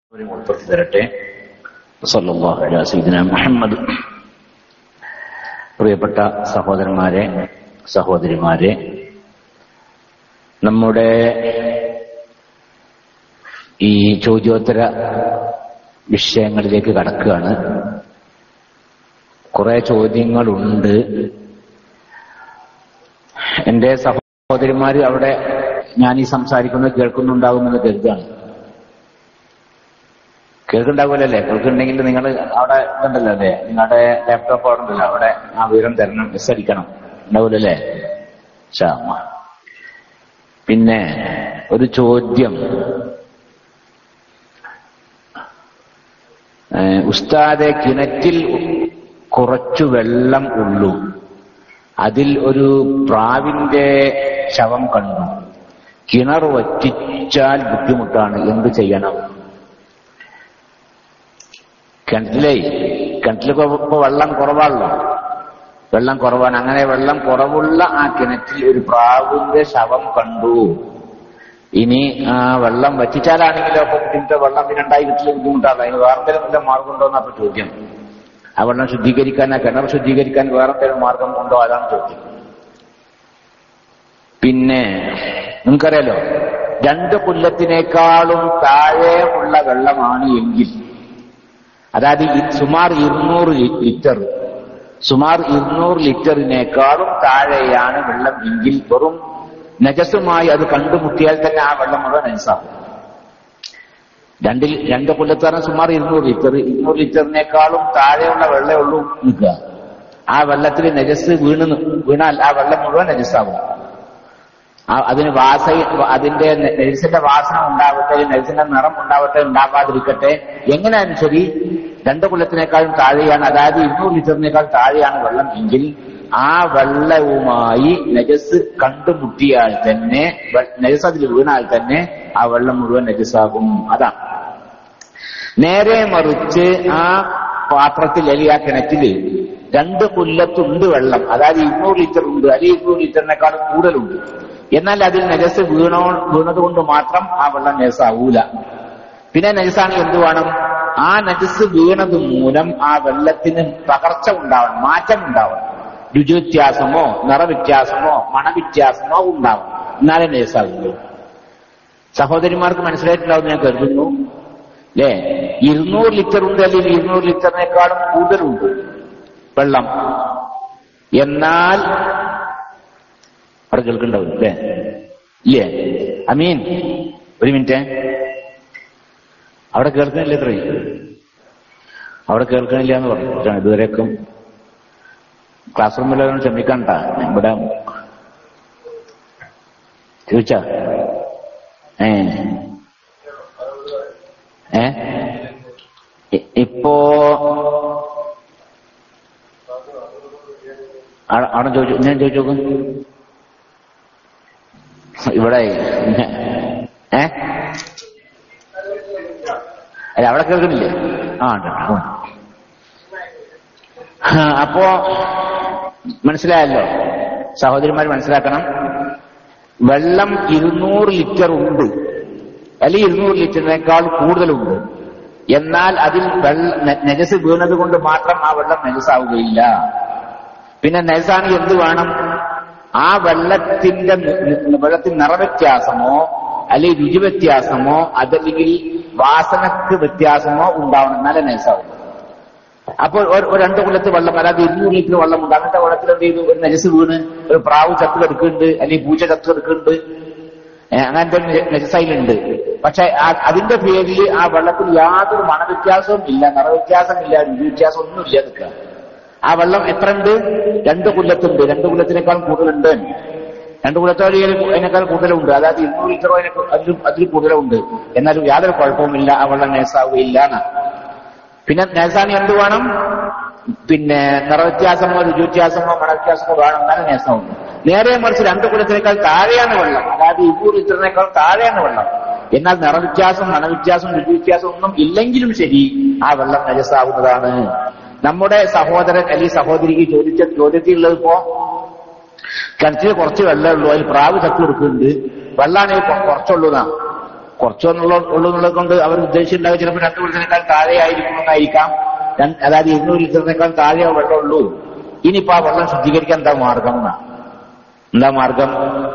അവരും ഉൾപ്പെടുത്തി തരട്ടെ സല്ലല്ലാഹു അലാ സയ്യിദിന മുഹമ്മദ് പ്രിയപ്പെട്ട സഹോദരന്മാരെ സഹോദരിമാരെ നമ്മുടെ ഈ ചോദ്യോത്തര വിഷയങ്ങളിലേക്ക് കടക്കുകയാണ് കുറെ ചോദ്യങ്ങളുണ്ട് എന്റെ സഹോദരിമാര് അവിടെ ഞാൻ ഈ സംസാരിക്കുന്നത് കേൾക്കുന്നുണ്ടാകുമെന്ന് കരുതാണ് കേൾക്കുണ്ടാവുമല്ലേ കേൾക്കുന്നുണ്ടെങ്കിൽ നിങ്ങൾ അവിടെ ഇതുണ്ടല്ലോ അല്ലേ നിങ്ങളുടെ ലാപ്ടോപ്പ് അവിടെ ഉണ്ടല്ലോ അവിടെ ആ വിവരം തരണം എസ് അടിക്കണം ഉണ്ടാവൂലല്ലേ ക്ഷാമ പിന്നെ ഒരു ചോദ്യം ഏഹ് ഉസ്താദെ കിണറ്റിൽ കുറച്ചു വെള്ളം ഉള്ളൂ അതിൽ ഒരു പ്രാവിന്റെ ശവം കണ്ടു കിണർ വറ്റിച്ചാൽ ബുദ്ധിമുട്ടാണ് എന്ത് ചെയ്യണം കിണറ്റിലേ കിണറ്റിൽ ഇപ്പൊ വെള്ളം കുറവാണല്ലോ വെള്ളം കുറവാണ് അങ്ങനെ വെള്ളം കുറവുള്ള ആ കിണറ്റിൽ ഒരു പ്രാവിന്റെ ശവം കണ്ടു ഇനി ആ വെള്ളം വറ്റിച്ചാലാണെങ്കിലോ അപ്പൊ ബുദ്ധിമുട്ട് വെള്ളം പിന്നെ ഉണ്ടായി കിട്ടില്ല ബുദ്ധിമുട്ടാണ് അതിന് വേറെ എന്തെങ്കിലും മാർഗം ഉണ്ടോ എന്നാ ചോദ്യം ആ വെള്ളം ശുദ്ധീകരിക്കാൻ ആ കിണർ ശുദ്ധീകരിക്കാൻ വേറെ എന്തെങ്കിലും മാർഗം ഉണ്ടോ അതാണ് ചോദ്യം പിന്നെ നിങ്ങൾക്കറിയാലോ രണ്ട് കൊല്ലത്തിനേക്കാളും താഴെ ഉള്ള വെള്ളമാണ് എങ്കിൽ അതായത് ഈ- സുമാർ ഇരുന്നൂറ് ലി- ലിറ്റർ സുമാർ ഇരുന്നൂറ് ലിറ്ററിനേക്കാളും താഴെയാണ് വെള്ളം എങ്കിൽ വെറും നജസുമായി അത് കണ്ടുമുട്ടിയാൽ തന്നെ ആ വെള്ളം മുഴുവൻ നജസാകും രണ്ടിൽ രണ്ട് കൊല്ലത്താണ് സുമാർ ഇരുന്നൂറ് ലിറ്റർ ഇരുന്നൂറ് ലിറ്ററിനേക്കാളും താഴെയുള്ള വെള്ളമേ ഉള്ളൂ നിൽക്കുക ആ വെള്ളത്തിൽ നജസ് വീണ് നി- വീണാൽ ആ വെള്ളം മുഴുവൻ നജസാകും ആ അതിന് വാസ അതിന്റെ നെൽസിന്റെ വാസന ഉണ്ടാവട്ടെ നെൽസിന്റെ നിറം ഉണ്ടാവട്ടെ ഉണ്ടാവാതിരിക്കട്ടെ എങ്ങനെയാലും ശരി രണ്ട് കൊല്ലത്തിനേക്കാളും താഴെയാണ് അതായത് ഇരുന്നൂറ് ലിറ്ററിനേക്കാൾ താഴെയാണ് വെള്ളം എങ്കിൽ ആ വെള്ളവുമായി നജസ് കണ്ടുമുട്ടിയാൽ തന്നെ വെ- നജസ് അതിൽ വീണാൽ തന്നെ ആ വെള്ളം മുഴുവൻ നജസാകും അതാണ് നേരെ മറിച്ച് ആ പാത്രത്തിൽ അല്ലെങ്കിൽ ആ കിണറ്റില് രണ്ട് കൊല്ലത്തുണ്ട് വെള്ളം അതായത് ഇരുന്നൂറ് ലിറ്റർ ഉണ്ട് അല്ലെങ്കിൽ ഇരുന്നൂറ് ലിറ്ററിനേക്കാളും കൂടുതലുണ്ട് എന്നാൽ അതിൽ നജസ് വീണോ വീണത് കൊണ്ട് മാത്രം ആ വെള്ളം നജസാവൂല പിന്നെ നജസാണെങ്കിൽ എന്ത് വേണം ആ നജസ് വീണത് മൂലം ആ വെള്ളത്തിന് പകർച്ച ഉണ്ടാവണം മാറ്റം ഉണ്ടാവണം രുചി വ്യത്യാസമോ നിറവ്യത്യാസമോ മണവ്യത്യാസമോ ഉണ്ടാവണം എന്നാലേ നജസാകുള്ളൂ സഹോദരിമാർക്ക് മനസ്സിലായിട്ടുണ്ടാവും ഞാൻ കരുതുന്നു അല്ലേ ഇരുന്നൂറ് ലിറ്റർ ഉണ്ട് അല്ലെങ്കിൽ ഇരുന്നൂറ് ലിറ്ററിനേക്കാളും കൂടുതലുണ്ട് വെള്ളം എന്നാൽ അവിടെ കേൾക്കുന്നുണ്ടാവും അല്ലേ ഇല്ലേ അമീൻ ഒരു മിനിറ്റ് അവിടെ കേൾക്കണില്ല ഇത്രേ അവിടെ കേൾക്കണില്ല എന്ന് പറഞ്ഞു ഇതുവരെയൊക്കെ ക്ലാസ് റൂമിൽ ക്ഷമിക്കണ്ട ഇവിടെ ചോദിച്ചാ ഏ ഏ ഇ- ഇപ്പോ ആ- അവിടെ ചോദിച്ചു ഞാൻ ചോദിച്ചു നോക്കും ഇവിടെ ഏ അല്ല അവിടെ കേൾക്കണില്ലേ ആ ഉണ്ട് ഉണ്ട്, ഉണ്ട്. ആ, അപ്പോ മനസ്സിലായല്ലോ സഹോദരിമാർ മനസ്സിലാക്കണം വെള്ളം ഇരുന്നൂറ് ലിറ്റർ ഉണ്ട് അല്ലെങ്കിൽ ഇരുന്നൂറ് ലിറ്ററിനേക്കാൾ കൂടുതലുണ്ട് എന്നാൽ അതിൽ വെള്ള ന- നജസ് വീണത് കൊണ്ട് മാത്രം ആ വെള്ളം നജസാവുകയില്ല പിന്നെ നജസാണ് എന്ത് വേണം ആ വെള്ളത്തിന്റെ നി- നി- വെള്ളത്തിൽ നിറവ്യത്യാസമോ അല്ലെങ്കിൽ രുചി വ്യത്യാസമോ അതല്ലെങ്കിൽ വാസനക്ക് വ്യത്യാസമോ ഉണ്ടാവണം എന്നാലേ നജസാവും അപ്പോൾ ഒരു ഒരു രണ്ട് കൊല്ലത്ത് വെള്ളം അതായത് ഇരുന്നൂറ് ലിറ്റർ വെള്ളമുണ്ട് അങ്ങനത്തെ വെള്ളത്തിൽ എന്ത് ചെയ്തു ഒരു നജസ് വീണ് ഒരു പ്രാവ് ചത്തു കിടക്കുന്നുണ്ട് അല്ലെങ്കിൽ പൂച്ച ചത്തു കിടക്കുന്നുണ്ട് ഏ, അങ്ങനത്തെ ഒരു നജസയിലുണ്ട് പക്ഷെ ആ- അതിന്റെ പേരിൽ ആ വെള്ളത്തിൽ യാതൊരു മണവ്യത്യാസവും ഇല്ല നിറവ്യത്യാസമില്ല രുചി വ്യത്യാസം ഒന്നുമില്ല നിൽക്കുക ആ വെള്ളം എത്ര ഉണ്ട് രണ്ട് കൊല്ലത്തുണ്ട് രണ്ട് കൊല്ലത്തിനേക്കാൾ കൂടുതലുണ്ട് രണ്ട് കൊല്ലത്തോടെ അതിനേക്കാൾ കൂടുതലുണ്ട് അതായത് ഇരുന്നൂറ് ലിറ്ററോ അതിനെ- അതിലും അതിൽ കൂടുതലുണ്ട് എന്നാലും യാതൊരു കുഴപ്പവുമില്ല ആ വെള്ളം നേസാവുകയില്ല എന്നാണ് പിന്നെ നേസാനി എന്ത് വേണം പിന്നെ നിറവ്യത്യാസമോ രുചി വ്യത്യാസമോ മണവ്യത്യാസമോ വേണം എന്നാലും നേസാവും നേരെ മറിച്ച് രണ്ട് കുലത്തിനേക്കാൾ താഴെയാണ് വെള്ളം അതായത് ഇരുന്നൂറ് ലിറ്ററിനേക്കാൾ താഴെയാണ് വെള്ളം എന്നാൽ നിറവ്യത്യാസം മണവ്യത്യാസം രുചി വ്യത്യാസം ഒന്നും ഇല്ലെങ്കിലും ശരി ആ വെള്ളം നജസാവുന്നതാണ് നമ്മുടെ സഹോദരൻ അല്ലെങ്കിൽ സഹോദരിക്ക് ചോദിച്ച ചോദ്യത്തിലുള്ളത് ഇപ്പോ കിണറ്റിൽ കുറച്ച് വെള്ളമേ ഉള്ളൂ അതിൽ പ്രാവ് ചത്തു കൊടുക്കുന്നുണ്ട് വെള്ളാണെങ്കിൽ കുറച്ചുള്ളൂ എന്നാ കുറച്ചൊന്നുള്ള ഉള്ളൂ എന്നുള്ളത് കൊണ്ട് അവർ ഉദ്ദേശിച്ചിട്ടുണ്ടാകും ചിലപ്പോൾ രണ്ട് ലിറ്ററിനേക്കാൾ താഴെ ആയിരിക്കുമെന്നായിരിക്കാം രണ്ട്- അതായത് ഇരുന്നൂറ് ലിറ്ററിനേക്കാൾ താഴെ വെള്ളമുള്ളൂ ഇനിയിപ്പോ ആ വെള്ളം ശുദ്ധീകരിക്കാൻ എന്താ മാർഗം എന്നാ എന്താ മാർഗം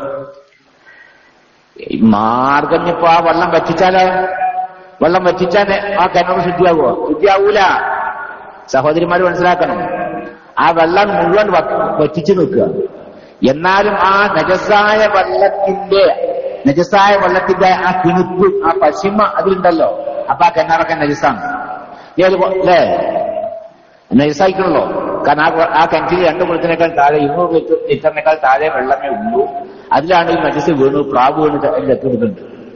ഈ മാർഗം ഇനിയിപ്പോ ആ വെള്ളം വറ്റിച്ചാലോ വെള്ളം വറ്റിച്ചാൽ ആ കിണർ ശുദ്ധിയാകുമോ ശുദ്ധിയാവൂല സഹോദരിമാര് മനസ്സിലാക്കണം ആ വെള്ളം മുഴുവൻ വ- വറ്റിച്ചു നിൽക്കുക എന്നാലും ആ നജസായ വെള്ളത്തിന്റെ നജസായ വെള്ളത്തിന്റെ ആ കിണുപ്പ് ആ പശിമ അതിലുണ്ടല്ലോ അപ്പൊ ആ കിണറൊക്കെ നജസാണ് ഏത് കൊ- അല്ലേ നജസായിക്കണല്ലോ കാരണം ആ കൊ- ആ കിണറ്റിൽ രണ്ട് കുളത്തിനേക്കാൾ താഴെ ഇരുന്നൂറ് ലിറ്റർ ലിറ്ററിനേക്കാൾ താഴെ വെള്ളമേ ഉള്ളൂ അതിലാണ് ഈ നജസ് വീണു പ്രാവ് വീണ് അതിലെത്തുന്നുണ്ട്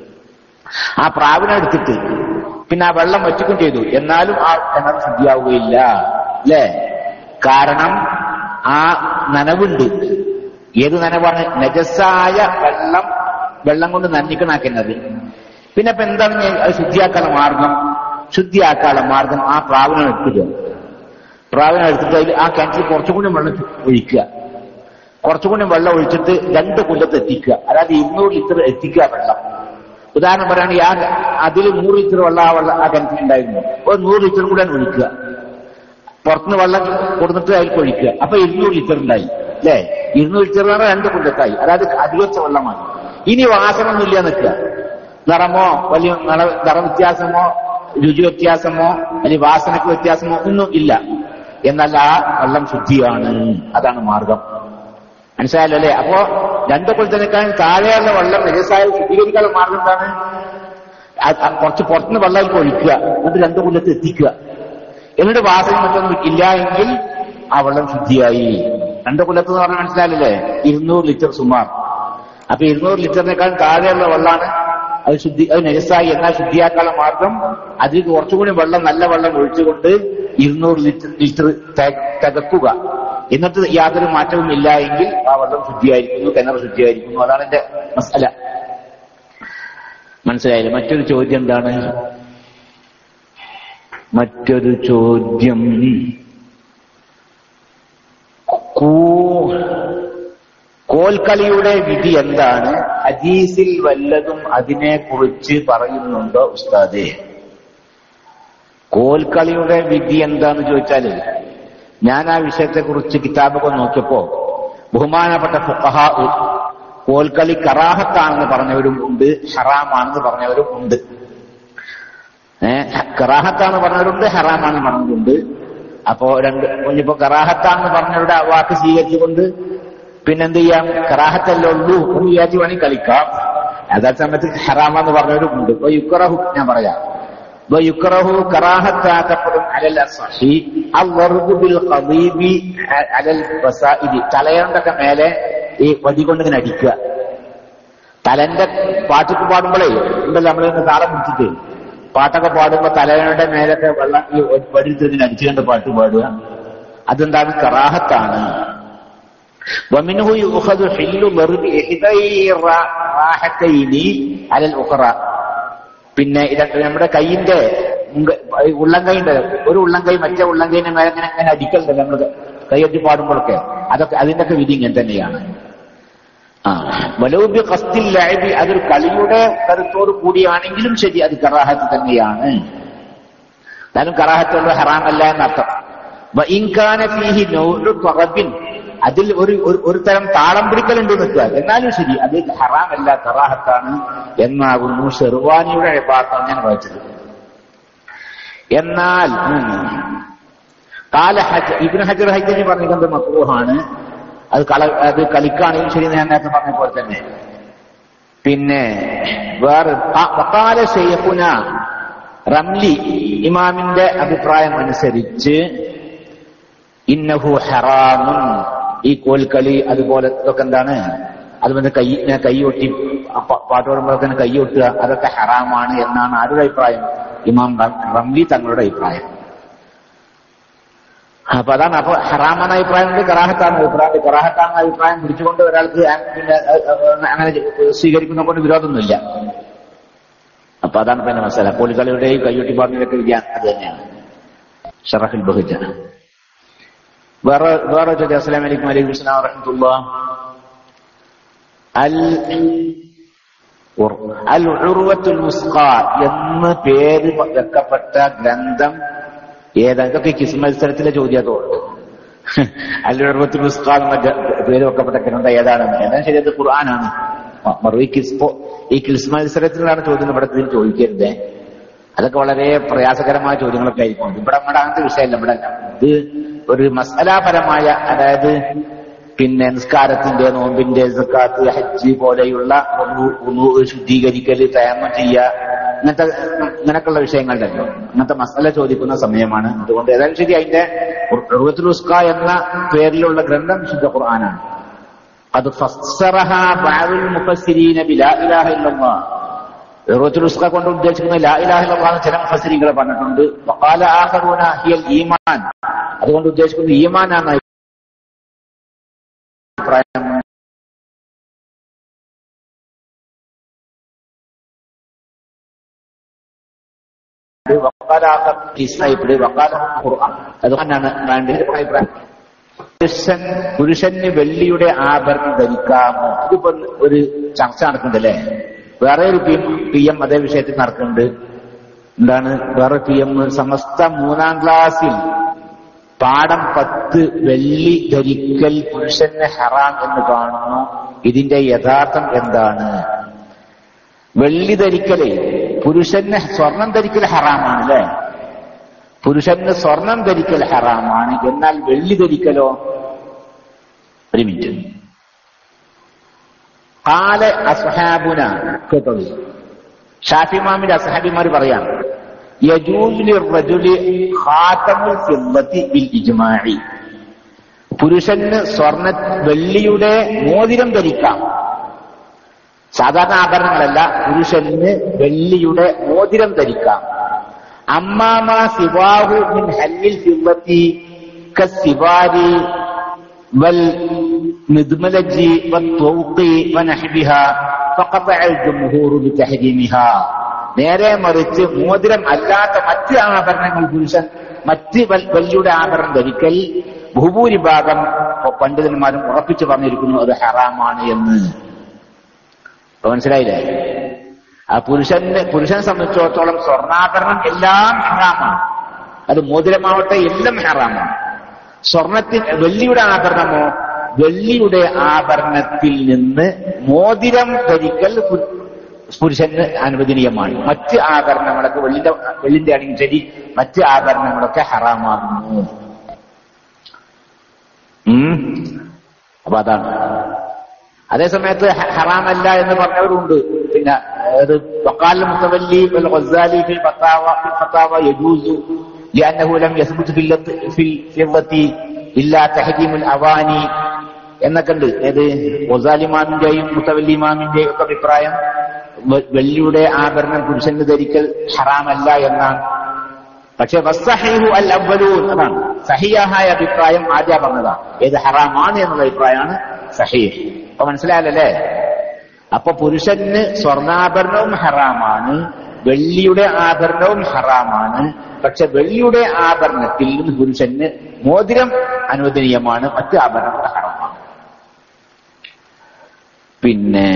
ആ പ്രാവിനെ എടുത്തിട്ട് പിന്നെ ആ വെള്ളം വറ്റിക്കും ചെയ്തു എന്നാലും ആ കിണർ ശുദ്ധിയാവുകയില്ല അല്ലേ കാരണം ആ നനവുണ്ട് ഏത് നനവാണ് നജസായ വെള്ളം വെള്ളം കൊണ്ട് നനഞ്ഞിക്കണാക്കുന്നത് പിന്നെ ഇപ്പൊ എന്താണ് ഞാൻ അത് ശുദ്ധിയാക്കാനുള്ള മാർഗം ശുദ്ധിയാക്കാനുള്ള മാർഗം ആ പ്രാവിനെ എടുക്കുക പ്രാവിനെ എടുത്തിട്ട് അതിൽ ആ കിണറ്റിൽ കുറച്ചുകൂടി വെള്ളം ഒഴിക്കുക കുറച്ചുകൂടി വെള്ളം ഒഴിച്ചിട്ട് രണ്ട് കൊല്ലത്ത് എത്തിക്കുക അതായത് ഇരുന്നൂറ് ലിറ്റർ എത്തിക്കുക വെള്ളം ഉദാഹരണം പറയുകയാണെങ്കിൽ ആ അതിൽ നൂറ് ലിറ്റർ വെള്ളം ആ വെള്ളം ആ കിണറ്റിലുണ്ടായിരുന്നു ഒരു നൂറ് ലിറ്റർ കൂടെ ഒഴിക്കുക പുറത്തുനിന്ന് വെള്ളം കൊടുത്തിട്ട് അതിൽ ഒഴിക്കുക അപ്പൊ ഇരുന്നൂറ് ലിറ്റർ ഉണ്ടായി അല്ലേ ഇരുന്നൂറ് ലിറ്റർ എന്ന് പറഞ്ഞാൽ രണ്ട് കൊല്ലത്തായി അതായത് അധികച്ച വെള്ളമാണ് ഇനി വാസനൊന്നുമില്ല നിൽക്കുക നിറമോ വലിയ നിറ നിറ വ്യത്യാസമോ രുചി വ്യത്യാസമോ അല്ലെങ്കിൽ വാസനക്ക് വ്യത്യാസമോ ഒന്നും ഇല്ല എന്നാൽ ആ വെള്ളം ശുദ്ധിയാണ് അതാണ് മാർഗം മനസ്സിലായല്ലോ അല്ലേ അപ്പോ രണ്ട് കൊല്ലത്തിനേക്കാൾ താഴെയുള്ള വെള്ളം വ്യവസായ ശുദ്ധീകരിക്കാനുള്ള മാർഗം എന്താണ് അത് അത് കുറച്ച് പുറത്തുനിന്ന് വെള്ളം ഒഴിക്കുക എന്നിട്ട് രണ്ട് കൊല്ലത്ത് എത്തിക്കുക എന്നിട്ട് വാസന മറ്റൊന്നും ഇല്ല എങ്കിൽ ആ വെള്ളം ശുദ്ധിയായി രണ്ട് കൊല്ലത്ത് എന്ന് പറഞ്ഞാൽ മനസ്സിലായില്ലേ ഇരുന്നൂറ് ലിറ്റർ സുമാർ അപ്പൊ ഇരുന്നൂറ് ലിറ്ററിനേക്കാൾ താഴെയുള്ള വെള്ളമാണ് അത് ശുദ്ധി അത് നെജസായി എന്നാൽ ശുദ്ധിയാക്കാനുള്ള മാർഗം അതിൽ കുറച്ചുകൂടി വെള്ളം നല്ല വെള്ളം ഒഴിച്ചുകൊണ്ട് ഇരുന്നൂറ് ലിറ്റർ ലിറ്റർ തെ- തികക്കുക എന്നിട്ട് യാതൊരു മാറ്റവും ഇല്ല എങ്കിൽ ആ വെള്ളം ശുദ്ധിയായിരിക്കുന്നു കിണർ ശുദ്ധിയായിരിക്കുന്നു അതാണ് എന്റെ മസല മനസ്സിലായില്ലേ മറ്റൊരു ചോദ്യം എന്താണ് മറ്റൊരു ചോദ്യം കൂ- കോൽക്കളിയുടെ വിധി എന്താണ് ഹദീസിൽ വല്ലതും അതിനെ കുറിച്ച് പറയുന്നുണ്ടോ ഉസ്താദേ കോൽക്കളിയുടെ വിധി എന്താന്ന് ചോദിച്ചാല് ഞാൻ ആ വിഷയത്തെ കുറിച്ച് കിതാബൊക്കെ നോക്കിയപ്പോ ബഹുമാനപ്പെട്ട ഫുഖഹ കോൽക്കളി കറാഹത്താണെന്ന് പറഞ്ഞവരും ഉണ്ട് ഹറാമാണെന്ന് പറഞ്ഞവരും ഉണ്ട് ഏഹ് കറാഹത്താന്ന് പറഞ്ഞവരുണ്ട് ഹറാമാണെന്ന് പറഞ്ഞവരുണ്ട് അപ്പോ രണ്ട് ഇനിയിപ്പോ കറാഹത്താന്ന് പറഞ്ഞവരുടെ ആ വാക്ക് സ്വീകരിച്ചുകൊണ്ട് പിന്നെന്ത് ചെയ്യാം കറാഹത്തല്ലേ ഉള്ളൂ എന്ന് വിചാരിച്ച് വേണമെങ്കിൽ കളിക്കാം അതേ സമയത്ത് ഹറാമെന്ന് പറഞ്ഞവരും ഉണ്ട് ഇപ്പൊ യുക്കറഹു ഞാൻ പറയാം ഇപ്പൊ യുക്കറഹു കറാഹത്താക്കപ്പെടും അലൽ അസഹി അവർബു ബിൽ ഖദീബി അ- അലൽ വസാഇദി തലയണ്ടൊക്കെ മേലെ ഈ വടി കൊണ്ട് ഇങ്ങനെ അടിക്കുക തലന്റെ പാട്ടൊക്കെ പാടുമ്പോഴേ ഉണ്ടല്ലോ നമ്മളിങ്ങനെ താളം പിടിച്ചിട്ട് പാട്ടൊക്കെ പാടുമ്പോ തലയുടെ മേലൊക്കെ വെള്ളം ഈ വടിച്ചതിന് അടിച്ചുകൊണ്ട് പാട്ട് പാടുക അതെന്താണ് കറാഹത്താണ് ومنه يؤخذ حل ضرب إحدى الراحتين على الأخرى പിന്നെ ഇതൊക്കെ നമ്മുടെ കൈയിന്റെ മുങ്ക- ഈ ഉള്ളംകൈന്റെ ഒരു ഉള്ളംകൈ മറ്റേ ഉള്ളംകൈന്റെ മേലെ ഇങ്ങനെ ഇങ്ങനെ അടിക്കലുണ്ട് നമ്മൾ കൈയറ്റി പാടുമ്പോഴൊക്കെ അതൊക്കെ അതിന്റെ ഒക്കെ വിധി ഇങ്ങനെ തന്നെയാണ് ആ വലൂബി കസ്തിൽ ലഅബി അതൊരു കളിയുടെ കരുത്തോട് കൂടിയാണെങ്കിലും ശരി അത് കറാഹത്ത് തന്നെയാണ് എന്നാലും കറാഹത്തുള്ള ഹറാമല്ല എന്നർത്ഥം വ ഇൻകാന ഫീഹി നൗഉ തറബിൻ അതിൽ ഒരു ഒരു- ഒരു തരം താളം പിടിക്കലുണ്ട് നിൽക്കുക എന്നാലും ശരി അത് ഹറാമല്ല കറാഹത്താണ് എന്നാകുന്നു ഷെർവാനിയുടെ ഭാഗത്താണ് ഞാൻ വായിച്ചത് എന്നാൽ ഉം, കാല ഹജ് ഇബ്നു ഹജർ ഹൈജനി പറഞ്ഞിരിക്കുന്നത് മക്രൂഹാണ് അത് കള അത് കളിക്കാണെങ്കിലും ശരി ഞാൻ നേരത്തെ പറഞ്ഞ പോലെ തന്നെ പിന്നെ വേറെ ആ- വക്കാല ഷെയ്ഖുന റംലി ഇമാമിന്റെ അഭിപ്രായം അനുസരിച്ച് ഇന്നഹു ഹറാമുൻ ഈ കോൽക്കളി അതുപോലെ ഇതൊക്കെ എന്താണ് അതുപോലെ കൈ ഇങ്ങനെ കൈയൊട്ടി പ- പാട്ട് പാടുമ്പോഴൊക്കെ കൈയൊട്ടുക അതൊക്കെ ഹറാമാണ് എന്നാണ് ആരുടെ അഭിപ്രായം ഇമാം റം- റംലി തങ്ങളുടെ അഭിപ്രായം അപ്പൊ അതാണ് അപ്പൊ ഹറാമെന്ന അഭിപ്രായമുണ്ട് കറാഹത്താണ് അഭിപ്രായം കറാഹത്താണ് അഭിപ്രായം പിടിച്ചുകൊണ്ട് ഒരാൾക്ക് ആ- പിന്നെ അഹ് അഹ് അങ്ങനെ സ്വീകരിക്കുന്ന കൊണ്ട് വിരോധമൊന്നുമില്ല അപ്പൊ അതാണ് പിന്നെ മസാല കോലിക്കളിയുടെയും കയ്യൊട്ടി പാടിനൊക്കെ വിദ്യാനം അത് തന്നെയാണ് ഷറഫുൽ ബഹുജ വേറെ വേറെ ചോദ്യം അസ്സലാം വലൈക്കും വലൈക്കും സ്ലാം വറഹമത്തുള്ള അൽ ഉർ- അൽ ഉർവത്തുൽ വുസ്ഖ എന്ന് പേര് വെക്കപ്പെട്ട ഗ്രന്ഥം ഏതാ ഇതൊക്കെ കിസ് മത്സരത്തിലെ ചോദ്യത്തോണ്ട് അൽ ഉർവത്തുൽ വുസ്ഖ എന്ന ഗ- പേര് വെക്കപ്പെട്ട ഗ്രന്ഥം ഏതാണെന്ന് എന്നാൽ ശരി അത് ഖുർആനാണ് മ- മറു ഈ കിസ് പോ- ഈ കിസ് മത്സരത്തിലാണ് ചോദ്യം ഇവിടെ ഇതിൽ ചോദിക്കരുതേ അതൊക്കെ വളരെ പ്രയാസകരമായ ചോദ്യങ്ങളൊക്കെ ആയിരിക്കും ഇവിടെ നമ്മുടെ അങ്ങനത്തെ വിഷയമല്ല ഇവിടെ ഇത് ഒരു മസലാപരമായ അതായത് പിന്നെ നിസ്കാരത്തിന്റെ നോമ്പിന്റെ സക്കാത്ത് ഹജ്ജ് പോലെയുള്ള ഉളു- ഉളു ശുദ്ധീകരിക്കല് തേമം ചെയ്യുക ഇങ്ങനത്തെ ഇങ്ങനൊക്കെയുള്ള വിഷയങ്ങളുണ്ടല്ലോ അങ്ങനത്തെ മസല ചോദിക്കുന്ന സമയമാണ് അതുകൊണ്ട് ഏതായാലും ശരി അതിന്റെ ഉസ്ക എന്ന പേരിലുള്ള ഗ്രന്ഥം വിശുദ്ധ ഖുർആനാണ് അത് ഫസ്സറഹ ബഅദുൽ മുഫസ്സിരീന ബിലാ ഇലാഹ ഇല്ലല്ലാഹ് ഉറവത്തുൽ ഉസ്ക കൊണ്ട് ഉദ്ദേശിക്കുന്നത് ലാ ഇലാഹ ഇല്ലല്ലാഹ് ചില മുഫസ്സിരികൾ പറഞ്ഞിട്ടുണ്ട് വഖാല ആഖറൂന ഹിയൽ ഈമാൻ അതുകൊണ്ട് ഉദ്ദേശിക്കുന്നത് ഈമാനാണ് അഭിപ്രായം വഖാല ആഖർ ഇസ്നൈബിട് വഖാല ഖുർആൻ അതുകൊണ്ടാണ് വേണ്ടത് അഭിപ്രായം പുരുഷൻ പുരുഷന് വെള്ളിയുടെ ആഭരണം ധരിക്കാമോ ഇതിപ്പോ ഒരു ചർച്ച നടക്കുന്നുണ്ടല്ലേ വേറെ ഒരു പി പി എം അതേ വിഷയത്തിൽ നടക്കുന്നുണ്ട് എന്താണ് വേറെ പി എം സമസ്ത മൂന്നാം ക്ലാസ്സിൽ പാഠം പത്ത് വെള്ളി ധരിക്കൽ പുരുഷന് ഹറാം എന്ന് കാണുന്നു ഇതിന്റെ യഥാർത്ഥം എന്താണ് വെള്ളി ധരിക്കലേ പുരുഷന് സ്വർണം ധരിക്കൽ ഹറാമാണ് അല്ലേ പുരുഷന് സ്വർണം ധരിക്കൽ ഹറാമാണ് എന്നാൽ വെള്ളി ധരിക്കലോ ഒരു മിനിറ്റ് കാല അസ്ഹാബുന കേട്ടോളൂ ഷാഫിമാമിന്റെ അസഹാബിമാർ പറയാം യജൂസ് ലിർറജുലി ഖാതമുൽ ഫിദ്ദത്തി ബിൽ ഇജ്മാഇ പുരുഷന് സ്വർണ്ണ വെള്ളിയുടെ മോതിരം ധരിക്കാം സാധാരണ ആഭരണങ്ങളല്ല പുരുഷന് വെള്ളിയുടെ മോതിരം ധരിക്കാം അമ്മാമ സിവാഹു മിൻ ഹല്ലിൽ ഫിദ്ദത്തി കസിവാരി വൽ മിദ്മലജി വത്വൗഖി വനഹ്ബിഹ ഫഖطع الجمهور بتحريمها നേരെ മറിച്ച് മോതിരം അല്ലാത്ത മറ്റ് ആഭരണങ്ങൾ പുരുഷൻ മറ്റ് വൽ- വെള്ളിയുടെ ആഭരണം ധരിക്കൽ ഭൂഭൂരിഭാഗം പണ്ഡിതന്മാരും ഉറപ്പിച്ചു പറഞ്ഞിരിക്കുന്നു അത് ഹറാമാണ് എന്ന് ഇപ്പൊ മനസ്സിലായില്ലേ ആ പുരുഷന് പുരുഷനെ സംബന്ധിച്ചിടത്തോളം സ്വർണ്ണാഭരണം എല്ലാം ഹറാമാണ് അത് മോതിരമാവട്ടെ എല്ലാം ഹറാമാണ് സ്വർണത്തിന് വെള്ളിയുടെ ആഭരണമോ വെള്ളിയുടെ ആഭരണത്തിൽ നിന്ന് മോതിരം ധരിക്കൽ പു- പുരുഷന് അനുവദനീയമാണ് മറ്റ് ആഭരണങ്ങളൊക്കെ വെള്ളിന്റെ വെള്ളിന്റെ ആണെങ്കിൽ ശരി മറ്റ് ആഭരണങ്ങളൊക്കെ ഹറാമാകുന്നു ഉം അപ്പൊ അതാണ് അതേ സമയത്ത് ഹ- ഹറാമല്ല എന്ന് പറഞ്ഞവരുണ്ട് പിന്നെ അത് വക്കാൽ മുത്തവല്ലി വൽ ഗസാലി ഫിൽ ഫത്താവ ഫിൽ ഫത്താവ യജൂസു لأنه لم يثبت في اللط- في الفضة إلا تحريم الأواني എന്നൊക്കെ ഉണ്ട് ഏത് ഗസാലിമാമിന്റെയും മുത്തവല്ലിമാമിന്റെയും ഒക്കെ അഭിപ്രായം വെ- വെള്ളിയുടെ ആഭരണം പുരുഷന് ധരിക്കൽ ഹറാമല്ല എന്നാണ് പക്ഷെ വസ്സഹീഹു അൽ അവ്വലൂൻ അതാണ് സഹിയായ അഭിപ്രായം ആദ്യ പറഞ്ഞതാണ് ഏത് ഹറാമാണ് എന്നുള്ള അഭിപ്രായമാണ് സഹീഹ് അപ്പൊ മനസ്സിലായല്ലേ അപ്പൊ പുരുഷന് സ്വർണ്ണാഭരണവും ഹറാമാണ് വെള്ളിയുടെ ആഭരണവും ഹറാമാണ് പക്ഷെ വെള്ളിയുടെ ആഭരണത്തിൽ നിന്ന് പുരുഷന് മോതിരം അനുവദനീയമാണ് മറ്റ് ആഭരണങ്ങൾ ഹറാമാണ് പിന്നെ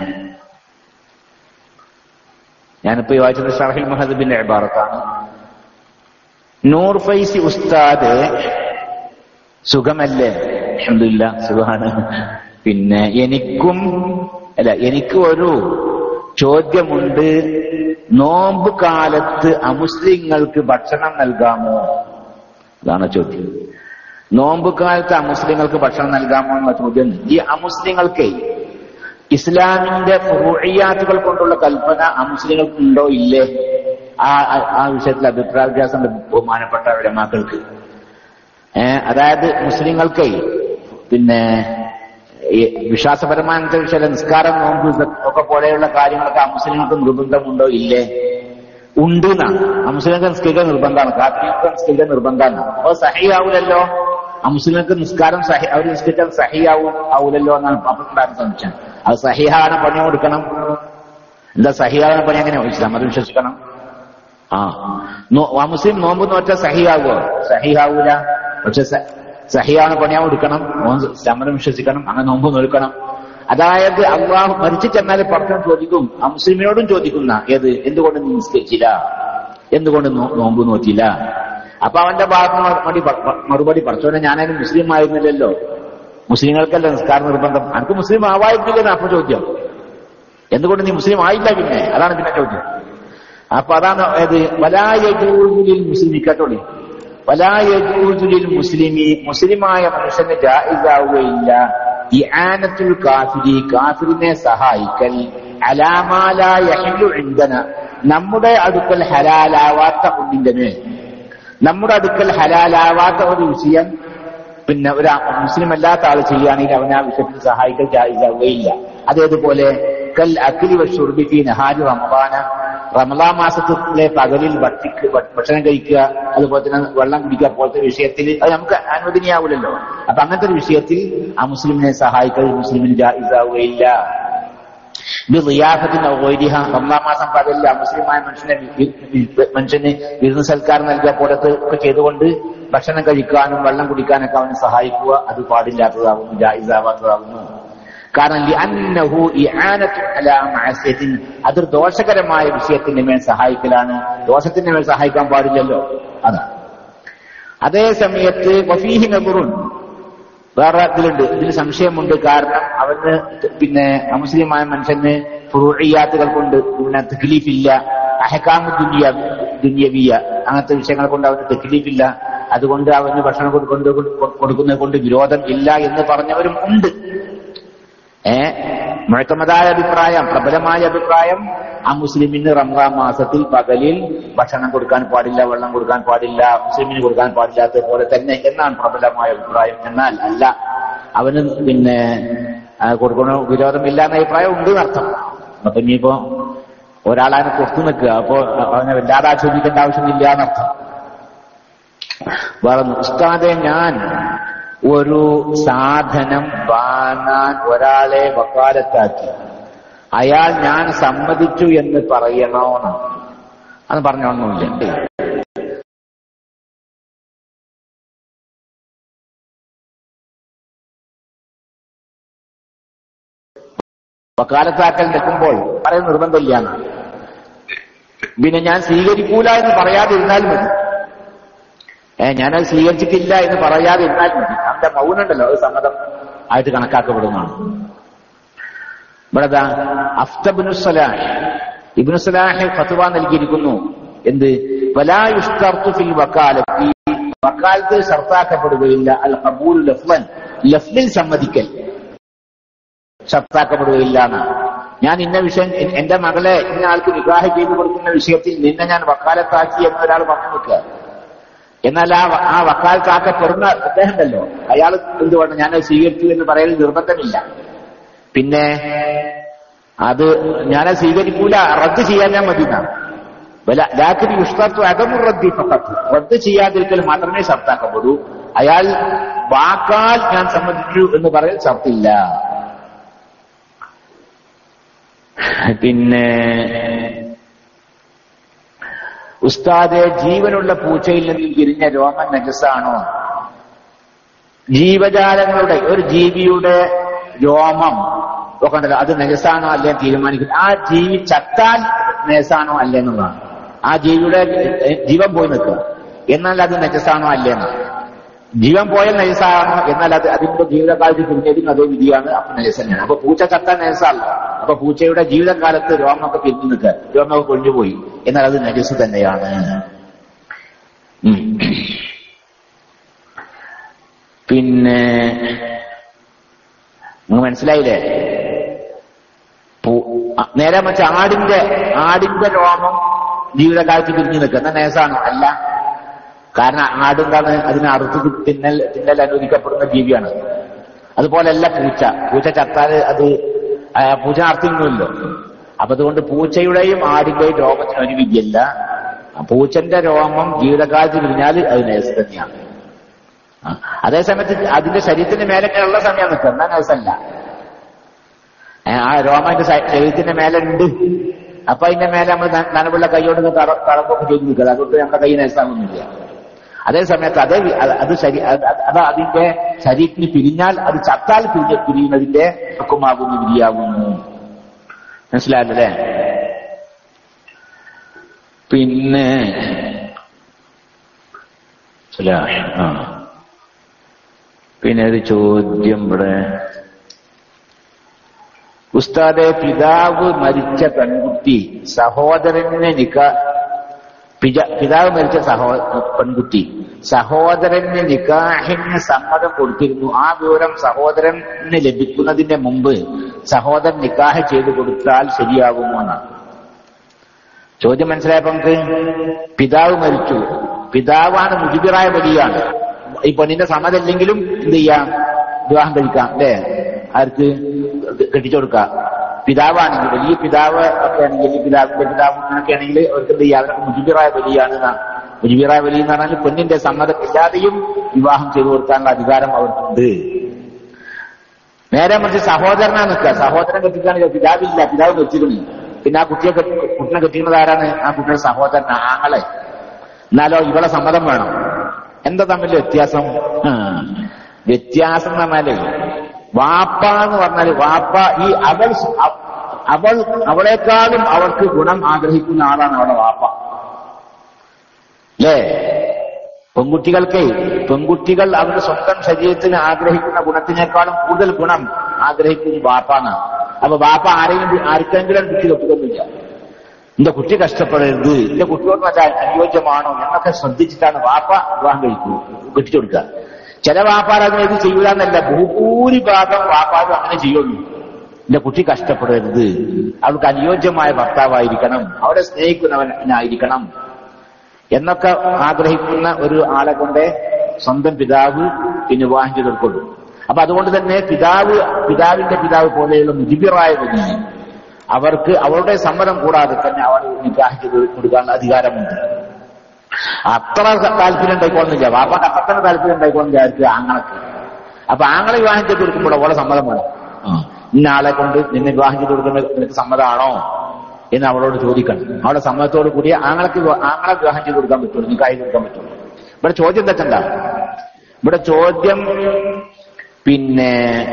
ഞാനിപ്പോ ഈ വായിച്ചത് ഷർഹിൽ മഹദബിന്റെ ഇബാറത്താണ് നൂർ ഫൈസി ഉസ്താദ് സുഖമല്ലേ അൽഹംദുലില്ലാ സുഖമാണ് പിന്നെ എനിക്കും അല്ല എനിക്ക് ഒരു ചോദ്യമുണ്ട് നോമ്പ് കാലത്ത് അമുസ്ലിങ്ങൾക്ക് ഭക്ഷണം നൽകാമോ അതാണ് ചോദ്യം നോമ്പ് കാലത്ത് അമുസ്ലിങ്ങൾക്ക് ഭക്ഷണം നൽകാമോ എന്ന ചോദ്യം ഈ അമുസ്ലിങ്ങൾക്ക് ഇസ്ലാമിന്റെ ഫുറൂഇയാത്തുകൾ കൊണ്ടുള്ള കൽപ്പന അമുസ്ലിങ്ങൾക്ക് ഉണ്ടോ ഇല്ലേ ആ ആ- ആ വിഷയത്തിൽ അഭിപ്രായ വ്യത്യാസമുണ്ട് ബഹുമാനപ്പെട്ട വിലമാക്കൾക്ക് ഏഹ് അതായത് മുസ്ലിങ്ങൾക്ക് പിന്നെ ഈ വിശ്വാസപരമായ വിഷയം നിസ്കാരം നോമ്പ് സ- ഒക്കെ പോലെയുള്ള കാര്യങ്ങളൊക്കെ ആ മുസ്ലിങ്ങൾക്ക് നിർബന്ധമുണ്ടോ ഇല്ലേ ഉണ്ട് എന്നാണ് ആ മുസ്ലിങ്ങൾക്ക് നിസ്കരിക്കാൻ നിർബന്ധമാണ് കാത്തിരിക്കാൻ നിസ്കരിക്കാൻ നിർബന്ധമാണ് അപ്പൊ സഹിയാവൂലല്ലോ ആ മുസ്ലിങ്ങൾക്ക് നിസ്കാരം സഹി അവർ നിസ്കരിച്ചാൽ സഹിയാവും ആവൂലല്ലോ എന്നാണ് അപ്പൊ ഉണ്ടാകുന്ന സംശയം അത് സഹിഹാണ് പണി കൊടുക്കണം എന്താ സഹിയാകുന്ന പണി എങ്ങനെ ഇസ്ലാം അത് വിശ്വസിക്കണം ആ നോ- ആ മുസ്ലിം നോമ്പ് നോറ്റാൽ സഹിയാകുമോ സഹിയാവൂല പക്ഷെ സ- സഹിയാണ് പണിയാവ് എടുക്കണം നോമ്പ് ഇസ്ലാമിനെ വിശ്വസിക്കണം അങ്ങനെ നോമ്പ് നോക്കണം അതായത് അള്ളാഹു മരിച്ചു ചെന്നാൽ പടച്ചവൻ ചോദിക്കും ആ മുസ്ലിമിനോടും ചോദിക്കുന്ന ഏത് എന്തുകൊണ്ട് നീ നിസ്കരിച്ചില്ല എന്തുകൊണ്ട് നോ- നോമ്പ് നോറ്റില്ല അപ്പൊ അവന്റെ ഭാഗത്ത് നിന്ന് മറുപടി പ- മറുപടി പഠിച്ചോനെ ഞാനതിന് മുസ്ലിം ആയിരുന്നില്ലല്ലോ മുസ്ലിങ്ങൾക്കല്ല നിസ്കാരം നിർബന്ധം എനിക്ക് മുസ്ലിം ആവായിരുന്നില്ലെന്ന് അപ്പൊ ചോദ്യം എന്തുകൊണ്ട് നീ മുസ്ലിം ആയില്ല പിന്നെ അതാണ് പിന്നെ ചോദ്യം അപ്പൊ അതാണ് ഏത് വലായൂലിൽ മുസ്ലിം കേട്ടോളി വലായൂലിൽ മുസ്ലിമി മുസ്ലിമായ മനുഷ്യന് ജായിസാവുകയില്ല ഈ ആനത്തുൽ കാഫിരി കാഫിറിനെ സഹായിക്കൽ അലാമാലു ഇന്ധന നമ്മുടെ അടുക്കൽ ഹലാലാവാത്ത ഒന്നിന്റെ മേൽ നമ്മുടെ അടുക്കൽ ഹലാലാവാത്ത ഒരു വിഷയം പിന്നെ ഒരു മുസ്ലിം അല്ലാത്ത ആൾ ചെയ്യുകയാണെങ്കിൽ അവനെ ആ വിഷയത്തിൽ സഹായിക്കാൻ ജായിസാവുകയില്ല അതേതുപോലെ കൽ അഖിലി ഷുർബിഫി നഹാരി റമദാന റമദാ മാസത്തിലെ പകലിൽ ഭക്ഷിക്ക് ഭക്ഷണം കഴിക്കുക അതുപോലെ തന്നെ വെള്ളം കുടിക്കുക പോലത്തെ വിഷയത്തിൽ അത് നമുക്ക് അനുവദനീയാവില്ലല്ലോ അപ്പൊ അങ്ങനത്തെ ഒരു വിഷയത്തിൽ ആ മുസ്ലിമിനെ സഹായിക്കൽ മുസ്ലിമിന് ജായിസാവുകയില്ല റിയാഫത്തിന് ഓരിഹ ഒന്നാം മാസം പകലില്ല മുസ്ലിമായ മനുഷ്യനെ വി- വി- വി- മനുഷ്യന് വിരുന്ന് സൽക്കാരം നൽകിയ പോലത്തെ ഒക്കെ ചെയ്തുകൊണ്ട് ഭക്ഷണം കഴിക്കാനും വെള്ളം കുടിക്കാനൊക്കെ അവനെ സഹായിക്കുക അത് പാടില്ലാത്തതാകുന്നു ജായിസാവാത്തതാകുന്നു കാരണം ലിഅന്നഹു ഇആനത്തു അലാ മഅസിയത്തിൻ അതൊരു ദോഷകരമായ വിഷയത്തിന്റെ മേൽ സഹായിക്കലാണ് ദോഷത്തിന്റെ മേൽ സഹായിക്കാൻ പാടില്ലല്ലോ അതാണ് അതേ സമയത്ത് വഫീഹി നബുറുൻ വേറെ ഇതിലുണ്ട് ഇതിൽ സംശയമുണ്ട് കാരണം അവന് പിന്നെ അമുസ്ലിമായ മനുഷ്യന് ഫുറൂഇയാത്തുകൾ കൊണ്ട് പിന്നെ തെക്ലീഫില്ല അഹക്കാമ് ദുനിയ ദുന്യവിയ അങ്ങനത്തെ വിഷയങ്ങൾ കൊണ്ട് അവന് തെക്ലീഫില്ല അതുകൊണ്ട് അവന് ഭക്ഷണം കൊണ്ട് കൊണ്ട് കൊടുക്കുന്നത് കൊണ്ട് വിരോധം ഇല്ല എന്ന് പറഞ്ഞവരും ഉണ്ട് ഏ മുഴക്കമതായ അഭിപ്രായം പ്രബലമായ അഭിപ്രായം ആ മുസ്ലിമിന് റംസാൻ മാസത്തിൽ പകലിൽ ഭക്ഷണം കൊടുക്കാൻ പാടില്ല വെള്ളം കൊടുക്കാൻ പാടില്ല മുസ്ലിമിന് കൊടുക്കാൻ പാടില്ലാത്ത പോലെ തന്നെ എന്നാണ് പ്രബലമായ അഭിപ്രായം എന്നാൽ അല്ല അവന് പിന്നെ ആ, കൊടുക്കണ വിരോധമില്ല എന്ന അഭിപ്രായം ഉണ്ട് എന്നർത്ഥം അപ്പൊ ഇനിയിപ്പോ ഒരാളതിനെ കൊടുത്തു നിൽക്കുക അപ്പോ അവനെ വല്ലാതെ ആക്ഷേപിക്കേണ്ട ആവശ്യമില്ല എന്നർത്ഥം വേറെ ഉസ്താദെ ഞാൻ ഒരു സാധനം വാങ്ങാൻ ഒരാളെ വക്കാലത്താക്കി അയാൾ ഞാൻ സമ്മതിച്ചു എന്ന് പറയണോന്ന് അത് പറഞ്ഞോണമെന്നില്ല വക്കാലത്താക്കൽ നിൽക്കുമ്പോൾ പറയുന്ന നിർബന്ധമില്ല പിന്നെ ഞാൻ സ്വീകരിക്കൂല എന്ന് പറയാതിരുന്നാൽ മതി ഏ ഞാനത് സ്വീകരിച്ചിട്ടില്ല എന്ന് പറയാതെ ഇരുന്നാൽ മതി അവന്റെ മൗനുണ്ടല്ലോ അത് സമ്മതം ആയിട്ട് കണക്കാക്കപ്പെടുന്നതാണ് ഇവിടെ അഫ്തബിനുസലാഹ് ഇബിനുസലാഹ് ഫത്വ നൽകിയിരിക്കുന്നു എന്ത് വലായുഷ്തർത്തു ഫിൽ വക്കാലത്തി വക്കാലത്ത് ഷർത്താക്കപ്പെടുകയില്ല അൽ കബൂൽ ലഫ്ലൻ ലഫ്ലിൽ സമ്മതിക്കൽ ഷർത്താക്കപ്പെടുകയില്ല എന്നാണ് ഞാൻ ഇന്ന വിഷയം എ- എന്റെ മകളെ ഇന്ന ആൾക്ക് വിവാഹം ചെയ്തു കൊടുക്കുന്ന വിഷയത്തിൽ നിന്നെ ഞാൻ വക്കാലത്താക്കി എന്നൊരാൾ പറഞ്ഞു നിൽക്കുക എന്നാൽ ആ വ- ആ വക്കാലത്താക്കപ്പെടുന്ന അദ്ദേഹം ഉണ്ടല്ലോ അയാൾ എന്ത് പറഞ്ഞു ഞാൻ സ്വീകരിച്ചു എന്ന് പറയൽ നിർബന്ധമില്ല പിന്നെ അത് ഞാനത് സ്വീകരിക്കൂല റദ്ദ് ചെയ്യാൻ ഞാൻ മതി എന്നാണ് വല- ലാക്കിന് യുഷ്തത്വ അകമു റദ്ദി ഫഖത്ത് റദ്ദ് ചെയ്യാതിരിക്കൽ മാത്രമേ ഷർത്താക്കപ്പെടൂ അയാൾ വാക്കാൽ ഞാൻ സമ്മതിച്ചു എന്ന് പറയൽ ഷർത്തില്ല പിന്നെ ഉസ്താദെ ജീവനുള്ള പൂച്ചയിൽ നിന്ന് വിരിഞ്ഞ രോമൻ നജസാണോ ജീവജാലങ്ങളുടെ ഒരു ജീവിയുടെ രോമം ഒക്കെ ഉണ്ടല്ലോ അത് നജസാണോ അല്ലേ എന്ന് തീരുമാനിക്കുന്നത് ആ ജീവി ചത്താൽ നജസാണോ അല്ലേ എന്നുള്ളതാണ് ആ ജീവിയുടെ എ, ജീവൻ പോയി നിൽക്കുക എന്നാൽ അത് നജസാണോ അല്ലേ എന്നാണ് ജീവൻ പോയാൽ നജസാണോ എന്നാൽ അത് അതിന്റെ ജീവിതകാലത്ത് പിരിഞ്ഞതും അതേ വിധിയാണ് അപ്പൊ നജസ് തന്നെയാണ് അപ്പൊ പൂച്ച ചത്താൻ നജസല്ല അപ്പൊ പൂച്ചയുടെ ജീവിതകാലത്ത് രോമമൊക്കെ പിരിഞ്ഞു നിൽക്കുക രോമമൊക്കെ കൊണ്ടുപോയി എന്നാൽ അത് നജസ് തന്നെയാണ് ഉം. പിന്നെ നിങ്ങൾക്ക് മനസ്സിലായില്ലേ പൂ- അ- നേരെ മറിച്ച് ആടിന്റെ ആടിന്റെ രോമം ജീവിതകാലത്ത് പിരിഞ്ഞു നിൽക്കുന്ന നേസാണോ അല്ല കാരണം ആടെന്താണ് അതിനെ അറുത്ത് തിന്നൽ തിന്നൽ അനുവദിക്കപ്പെടുന്ന ജീവിയാണ് അതുപോലെയല്ല പൂച്ച പൂച്ച ചത്താൽ അത് ആ, പൂച്ച അർത്ഥിക്കുമല്ലോ അപ്പൊ അതുകൊണ്ട് പൂച്ചയുടെയും ആടിന്റെയും രോമത്തിന് ഒരു വിധിയല്ല പൂച്ചന്റെ രോമം ജീവിതകാലത്ത് പിരിഞ്ഞാൽ അത് നേസ് തന്നെയാണ് ആ, അതേസമയത്ത് അതിന്റെ ശരീരത്തിന്റെ മേലൊക്കെ ഉള്ള സമയം നിൽക്കുക എന്നാ നേഴ്സല്ല ആ രോമം അതിന്റെ ശ- ശരീരത്തിന്റെ മേലെ ഉണ്ട് അപ്പൊ അതിന്റെ മേലെ നമ്മൾ ന- നനവുള്ള കൈയോട് തടമ്പൊക്കെ ചെയ്ത് നിൽക്കുക അതുകൊണ്ട് നമ്മുടെ കൈ നേഴ്സാകുന്നില്ല അതേ സമയത്ത് അതേ വി- അത് അത് ശരി അത് അത് അത് അതിന്റെ ശരീരത്തിന് പിരിഞ്ഞാൽ അത് ചത്താൽ പിരിഞ്ഞ പിരിയുന്നതിന്റെ ഹുക്കുമാകുന്നു വിരിയാകുന്നു മനസ്സിലായല്ലേ പിന്നെ ചില ആ പിന്നെ ഒരു ചോദ്യം ഇവിടെ ഉസ്താദെ പിതാവ് മരിച്ച പെൺകുട്ടി സഹോദരനെ നിക്ക പിജ- പിതാവ് മരിച്ച സഹോ പെൺകുട്ടി സഹോദരന് നിക്കാഹിന് സമ്മതം കൊടുത്തിരുന്നു ആ വിവരം സഹോദരന് ലഭിക്കുന്നതിന്റെ മുമ്പ് സഹോദരൻ നിക്കാഹ് ചെയ്തു കൊടുത്താൽ ശരിയാകുമോ എന്നാണ് ചോദ്യം മനസ്സിലായപ്പോ നമുക്ക് പിതാവ് മരിച്ചു പിതാവാണ് മുജിബിറായ വലിയാണ് ഈ പെണ്ണിന്റെ സമ്മതമില്ലെങ്കിലും എന്ത് ചെയ്യാം വിവാഹം കഴിക്കാം അല്ലേ ആർക്ക് കെട്ടിച്ചു കൊടുക്കാം പിതാവാണെങ്കിൽ വലിയ പിതാവ് ഒക്കെ ആണെങ്കിൽ വലിയ പിതാവിന്റെ പിതാവ് ഒക്കെ ആണെങ്കിൽ അവർക്ക് എന്ത് ചെയ്യാം അവരൊക്കെ മുജിബിറായ വലിയാണ് എന്നാ. മുജിബിറായ വലി എന്ന് പറഞ്ഞാൽ പെണ്ണിന്റെ സമ്മതം ഇല്ലാതെയും വിവാഹം ചെയ്തു കൊടുക്കാനുള്ള അധികാരം അവർക്കുണ്ട് നേരെ മറിച്ച് സഹോദരനാ നിൽക്കുക സഹോദരൻ കെട്ടിക്കാണ് പിതാവില്ല പിതാവ് വെച്ചിരുന്നു പിന്നെ ആ കുട്ടിയെ കെട്ടി- കുട്ടിനെ കെട്ടിക്കുന്നത് ആരാണ് ആ കുട്ടിയുടെ സഹോദരൻ ആങ്ങളെ എന്നാലോ ഇവളെ സമ്മതം വേണം എന്താ തമ്മിൽ വ്യത്യാസം ആ, വ്യത്യാസം എന്ന് പറഞ്ഞാല് വാപ്പ എന്ന് പറഞ്ഞാല് വാപ്പ ഈ അവൾ സ- അവ- അവൾ അവളെക്കാളും അവൾക്ക് ഗുണം ആഗ്രഹിക്കുന്ന ആളാണ് അവളുടെ വാപ്പ അല്ലേ പെൺകുട്ടികൾക്ക് പെൺകുട്ടികൾ അവരുടെ സ്വന്തം ശരീരത്തിന് ആഗ്രഹിക്കുന്ന ഗുണത്തിനേക്കാളും കൂടുതൽ ഗുണം ആഗ്രഹിക്കുന്ന വാപ്പാണ് അപ്പൊ വാപ്പ ആരെങ്കിലും ആർക്കെങ്കിലും കുട്ടി തൊട്ടുകൊന്നില്ല എന്റെ കുട്ടി കഷ്ടപ്പെടരുത് എന്റെ കുട്ടിയോട് മറ്റേ അനുയോജ്യമാണോ എന്നൊക്കെ ശ്രദ്ധിച്ചിട്ടാണ് വാപ്പ വിവാഹം കഴിക്കൂ കെട്ടിച്ചു കൊടുക്കുക ചില വാപ്പാർ അതിന് ഇത് ചെയ്യൂല എന്നല്ല ഭൂരിഭാഗം വാപ്പാരും അങ്ങനെ ചെയ്യുള്ളൂ എന്റെ കുട്ടി കഷ്ടപ്പെടരുത് അവൾക്ക് അനുയോജ്യമായ ഭർത്താവായിരിക്കണം അവരെ സ്നേഹിക്കുന്നവനായിരിക്കണം എന്നൊക്കെ ആഗ്രഹിക്കുന്ന ഒരു ആളെ കൊണ്ട് സ്വന്തം പിതാവ് പിന്നെ വിവാഹം ചെയ്ത് കൊടുക്കുള്ളൂ അപ്പൊ അതുകൊണ്ട് തന്നെ പിതാവ് പിതാവിന്റെ പിതാവ് പോലെയുള്ള മുജിബിറായ വലിയ അവർക്ക് അവളുടെ സമ്മതം കൂടാതെ തന്നെ അവൾ നിക്കാഹ് ചെയ്ത് കൊടുക്കാനുള്ള അധികാരമുണ്ട് അത്ര താല്പര്യം ഉണ്ടായിക്കോളുന്നില്ല വാപ്പാക്ക് അത്ര താല്പര്യം ഉണ്ടായിക്കോളുന്നില്ല ആർക്ക് ആങ്ങളക്ക് അപ്പൊ ആങ്ങളെ വിവാഹം ചെയ്ത് കൊടുക്കുമ്പോൾ അവളെ സമ്മതം വേണം ഇന്ന ആളെ കൊണ്ട് നിന്നെ വിവാഹം ചെയ്ത് കൊടുക്കുന്ന നിനക്ക് സമ്മതമാണോ എന്ന് അവളോട് ചോദിക്കണം അവളുടെ സമ്മതത്തോട് കൂടി ആങ്ങളക്ക് വിവാ- ആങ്ങളെ വിവാഹം ചെയ്ത് കൊടുക്കാൻ പറ്റുള്ളൂ നിക്കാഹ് കൊടുക്കാൻ പറ്റുള്ളൂ ഇവിടെ ചോദ്യം തെറ്റണ്ട ഇവിടെ ചോദ്യം പിന്നെ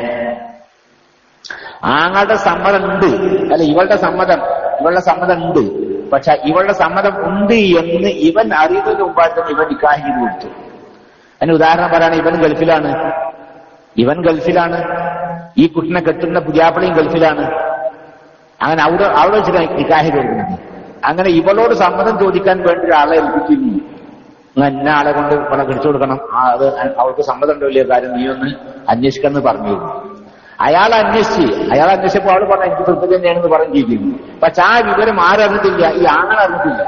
ആങ്ങളുടെ സമ്മതം ഉണ്ട് അല്ല ഇവളുടെ സമ്മതം ഇവളുടെ സമ്മതം ഉണ്ട് പക്ഷെ ഇവളുടെ സമ്മതം ഉണ്ട് എന്ന് ഇവൻ അറിയുന്നതിന് മുമ്പായിട്ട് തന്നെ ഇവൻ നിക്കാഹ് ചെയ്ത് കൊടുത്തു അതിന് ഉദാഹരണം പറയാണ് ഇവൻ ഗൾഫിലാണ് ഇവൻ ഗൾഫിലാണ് ഈ കുട്ടിനെ കെട്ടുന്ന പുതിയാപ്പിളയും ഗൾഫിലാണ് അങ്ങനെ അവിടെ അവിടെ വെച്ച് നിക്കാഹ് ചെയ്ത് കൊടുക്കുന്നത് അങ്ങനെ ഇവളോട് സമ്മതം ചോദിക്കാൻ വേണ്ടി ഒരാളെ ഏൽപ്പിച്ചിരുന്നു നിങ്ങൾ എന്നെ ആളെ കൊണ്ട് ഇവിടെ കെട്ടിച്ചു കൊടുക്കണം ആ, അത് അവൾക്ക് സമ്മതം ഉണ്ടോ ഇല്ലയോ കാര്യം നീ ഒന്ന് അന്വേഷിക്കണം പറഞ്ഞിരുന്നു അയാൾ അന്വേഷിച്ച് അയാൾ അന്വേഷിച്ചപ്പോൾ അവൾ പറഞ്ഞു എനിക്ക് തൃപ്തി തന്നെയാണെന്ന് പറഞ്ഞു ചെയ്തിരുന്നു പക്ഷെ ആ വിവരം ആരറിഞ്ഞിട്ടില്ല ഈ ആങ്ങൾ അറിഞ്ഞിട്ടില്ല